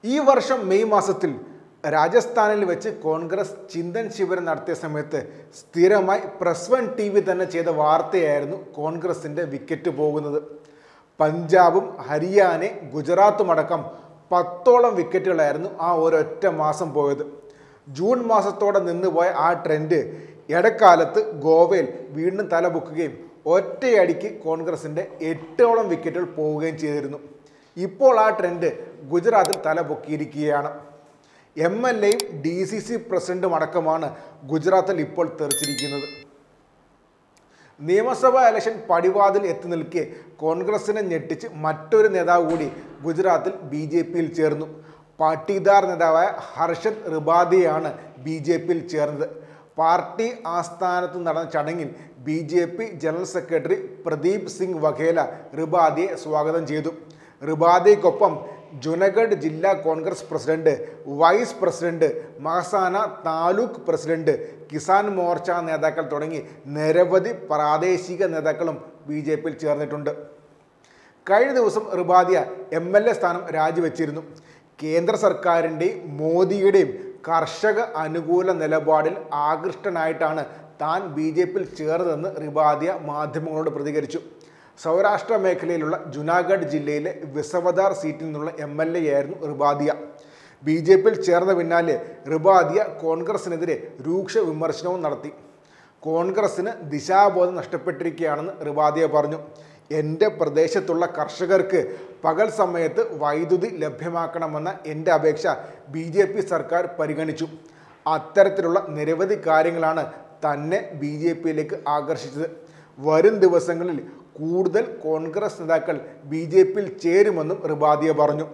ഈ വർഷം മെയ് മാസത്തിൽ രാജസ്ഥാനിൽ വെച്ച് കോൺഗ്രസ് ചിന്തൻ ശിബിരം നടത്തിയ സമയത്ത് സ്ഥിരമായി പ്രസ് വൺ ടി വി തന്നെ ചെയ്ത വാർത്തയായിരുന്നു കോൺഗ്രസിൻ്റെ വിക്കറ്റ് പോകുന്നത് പഞ്ചാബും ഹരിയാന ഗുജറാത്തും അടക്കം പത്തോളം വിക്കറ്റുകളായിരുന്നു ആ ഒരൊറ്റ മാസം പോയത് ജൂൺ മാസത്തോടെ നിന്നുപോയ ആ ട്രെൻഡ് ഇടക്കാലത്ത് ഗോവയിൽ വീണ്ടും തലപൊക്കുകയും ഒറ്റയടിക്ക് കോൺഗ്രസിൻ്റെ എട്ടോളം വിക്കറ്റുകൾ പോവുകയും ചെയ്തിരുന്നു ഇപ്പോൾ ആ ട്രെൻഡ് ഗുജറാത്തിൽ തലപൊക്കിയിരിക്കുകയാണ് എം എൽ എയും ഡി സി സി പ്രസിഡന്റും അടക്കമാണ് ഗുജറാത്തിൽ ഇപ്പോൾ തെറിച്ചിരിക്കുന്നത് നിയമസഭാ ഇലക്ഷൻ പടിവാതിൽ എത്തി നിൽക്കെ കോൺഗ്രസിനെ ഞെട്ടിച്ച് മറ്റൊരു നേതാവ് കൂടി ഗുജറാത്തിൽ ബി ജെ പിയിൽ ചേർന്നു പാട്ടീദാർ നേതാവായ ഹർഷദ് റിബാദിയാണ് ബി ജെ പിയിൽ ചേർന്നത് പാർട്ടി ആസ്ഥാനത്ത് നടന്ന ചടങ്ങിൽ B J P general secretary Pradeep Singh Vaghela റിബാദിയെ സ്വാഗതം ചെയ്തു റിബാദിക്കൊപ്പം ജുനഗഡ് ജില്ലാ Congress president vice president Mahesana taluk president Kisan Morcha നേതാക്കൾ തുടങ്ങി നിരവധി പ്രാദേശിക നേതാക്കളും ബി ജെ പിയിൽ ചേർന്നിട്ടുണ്ട് കഴിഞ്ഞ ദിവസം റിബാദിയ എം എൽ എ സ്ഥാനം രാജിവെച്ചിരുന്നു കേന്ദ്ര സർക്കാരിൻ്റെയും മോദിയുടെയും കർഷക അനുകൂല നിലപാടിൽ ആകൃഷ്ടനായിട്ടാണ് താൻ ബി ജെ പിയിൽ ചേർന്നതെന്ന് റിബാദിയ മാധ്യമങ്ങളോട് പ്രതികരിച്ചു സൗരാഷ്ട്ര മേഖലയിലുള്ള ജുനാഗഡ് ജില്ലയിലെ വിസവദാർ സീറ്റിൽ നിന്നുള്ള എം എൽ എ ആയിരുന്നു റിബാദിയ ബി ജെ പിയിൽ ചേർന്ന പിന്നാലെ റിബാദിയ കോൺഗ്രസിനെതിരെ രൂക്ഷ വിമർശനവും നടത്തി കോൺഗ്രസിന് ദിശാബോധം നഷ്ടപ്പെട്ടിരിക്കുകയാണെന്ന് റിബാദിയ പറഞ്ഞു എൻ്റെ പ്രദേശത്തുള്ള കർഷകർക്ക് പകൽ സമയത്ത് വൈദ്യുതി ലഭ്യമാക്കണമെന്ന എൻ്റെ അപേക്ഷ ബി ജെ പി സർക്കാർ പരിഗണിച്ചു അത്തരത്തിലുള്ള നിരവധി കാര്യങ്ങളാണ് തന്നെ ബി ജെ പിയിലേക്ക് ആകർഷിച്ചത് വരും ദിവസങ്ങളിൽ കൂടുതൽ കോൺഗ്രസ് നേതാക്കൾ ബി ജെ പിയിൽ ചേരുമെന്നും റിബാദിയ പറഞ്ഞു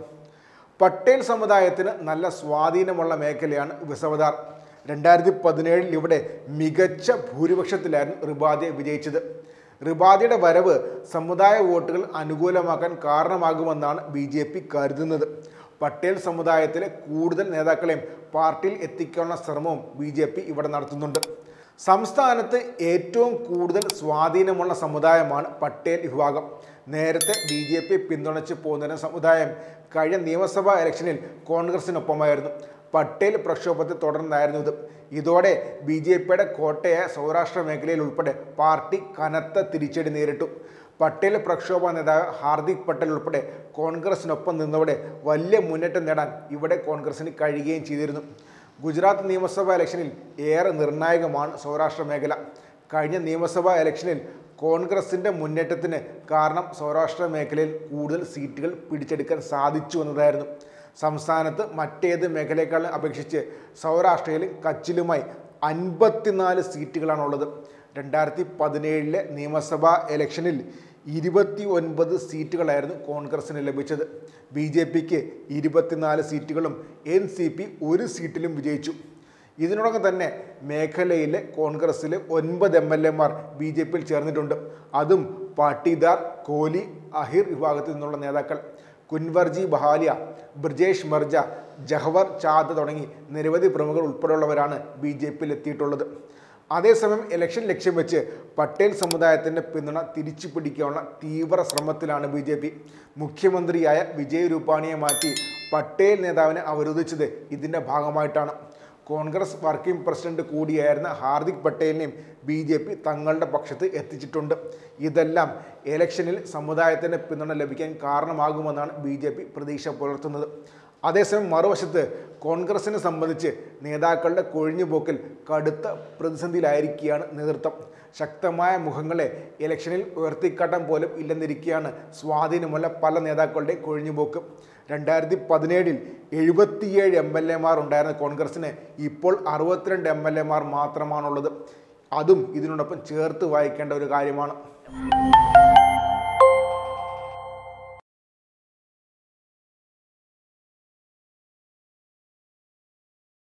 പട്ടേൽ സമുദായത്തിന് നല്ല സ്വാധീനമുള്ള മേഖലയാണ് വിസവദാർ രണ്ടായിരത്തി പതിനേഴിൽ ഇവിടെ മികച്ച ഭൂരിപക്ഷത്തിലായിരുന്നു റിബാദിയ വിജയിച്ചത് റിബാദിയുടെ വരവ് സമുദായ വോട്ടുകൾ അനുകൂലമാക്കാൻ കാരണമാകുമെന്നാണ് ബി ജെ പി കരുതുന്നത് പട്ടേൽ സമുദായത്തിലെ കൂടുതൽ നേതാക്കളെയും പാർട്ടിയിൽ എത്തിക്കാനുള്ള ശ്രമവും ബി ജെ പി ഇവിടെ നടത്തുന്നുണ്ട് സംസ്ഥാനത്ത് ഏറ്റവും കൂടുതൽ സ്വാധീനമുള്ള സമുദായമാണ് പട്ടേൽ വിഭാഗം നേരത്തെ ബി ജെ പി പിന്തുണച്ച് പോകുന്ന സമുദായം കഴിഞ്ഞ നിയമസഭാ ഇലക്ഷനിൽ കോൺഗ്രസിനൊപ്പമായിരുന്നു പട്ടേൽ പ്രക്ഷോഭത്തെ തുടർന്നായിരുന്നു ഇത് ഇതോടെ ബി ജെ പിയുടെ കോട്ടയായ സൗരാഷ്ട്ര മേഖലയിൽ ഉൾപ്പെടെ പാർട്ടി കനത്ത തിരിച്ചടി നേരിട്ടു പട്ടേൽ പ്രക്ഷോഭ നേതാവ് ഹാർദിക് പട്ടേൽ ഉൾപ്പെടെ കോൺഗ്രസിനൊപ്പം നിന്നവിടെ വലിയ മുന്നേറ്റം നേടാൻ ഇവിടെ കോൺഗ്രസിന് കഴിയുകയും ചെയ്തിരുന്നു ഗുജറാത്ത് നിയമസഭാ ഇലക്ഷനിൽ ഏറെ നിർണായകമാണ് സൗരാഷ്ട്ര മേഖല കഴിഞ്ഞ നിയമസഭാ ഇലക്ഷനിൽ കോൺഗ്രസിൻ്റെ മുന്നേറ്റത്തിന് കാരണം സൗരാഷ്ട്ര മേഖലയിൽ കൂടുതൽ സീറ്റുകൾ പിടിച്ചെടുക്കാൻ സാധിച്ചു എന്നതായിരുന്നു സംസ്ഥാനത്ത് മറ്റേത് മേഖലയെക്കാളും അപേക്ഷിച്ച് സൗരാഷ്ട്രയിൽ കച്ചിലുമായി അൻപത്തിനാല് സീറ്റുകളാണുള്ളത് രണ്ടായിരത്തി പതിനേഴിലെ നിയമസഭാ ഇലക്ഷനിൽ ഇരുപത്തി ഒൻപത് സീറ്റുകളായിരുന്നു കോൺഗ്രസിന് ലഭിച്ചത് ബി ജെ പിക്ക് ഇരുപത്തിനാല് സീറ്റുകളും എൻ സി പി ഒരു സീറ്റിലും വിജയിച്ചു ഇതിനോടൊപ്പം തന്നെ മേഖലയിലെ കോൺഗ്രസ്സിലെ ഒൻപത് എം എൽ എമാർ ബി ജെ പിയിൽ ചേർന്നിട്ടുണ്ട് അതും പാട്ടീദാർ കോഹ്ലി അഹിർ വിഭാഗത്തിൽ നിന്നുള്ള നേതാക്കൾ കുൻവർജി ബഹാലിയ ബ്രിജേഷ് മർജ ജഹവർ ചാദ് തുടങ്ങി നിരവധി പ്രമുഖർ ഉൾപ്പെടെയുള്ളവരാണ് ബി ജെ പിയിൽ എത്തിയിട്ടുള്ളത് അതേസമയം ഇലക്ഷൻ ലക്ഷ്യം വെച്ച് പട്ടേൽ സമുദായത്തിൻ്റെ പിന്തുണ തിരിച്ചു പിടിക്കാനുള്ള തീവ്ര ശ്രമത്തിലാണ് ബി ജെ പി മുഖ്യമന്ത്രിയായ വിജയ് രൂപാണിയെ മാറ്റി പട്ടേൽ നേതാവിനെ അവരോധിച്ചത് ഇതിൻ്റെ ഭാഗമായിട്ടാണ് കോൺഗ്രസ് വർക്കിംഗ് പ്രസിഡന്റ് കൂടിയായിരുന്ന ഹാർദിക് പട്ടേലിനെയും ബി ജെ പി തങ്ങളുടെ പക്ഷത്ത് എത്തിച്ചിട്ടുണ്ട് ഇതെല്ലാം ഇലക്ഷനിൽ സമുദായത്തിന് പിന്തുണ ലഭിക്കാൻ കാരണമാകുമെന്നാണ് ബി ജെ പി പ്രതീക്ഷ പുലർത്തുന്നത് അതേസമയം മറുവശത്ത് കോൺഗ്രസിനെ സംബന്ധിച്ച് നേതാക്കളുടെ കൊഴിഞ്ഞുപോക്കിൽ കടുത്ത പ്രതിസന്ധിയിലായിരിക്കുകയാണ് നേതൃത്വം ശക്തമായ മുഖങ്ങളെ ഇലക്ഷനിൽ ഉയർത്തിക്കാട്ടാൻ പോലും ഇല്ലെന്നിരിക്കുകയാണ് സ്വാധീനമുള്ള പല നേതാക്കളുടെയും കൊഴിഞ്ഞുപോക്ക് രണ്ടായിരത്തി പതിനേഴിൽ എഴുപത്തിയേഴ് എം എൽ എമാർ ഉണ്ടായിരുന്ന കോൺഗ്രസിന് ഇപ്പോൾ അറുപത്തിരണ്ട് എം എൽ എമാർ മാത്രമാണുള്ളത് അതും ഇതിനോടൊപ്പം ചേർത്ത് വായിക്കേണ്ട ഒരു കാര്യമാണ്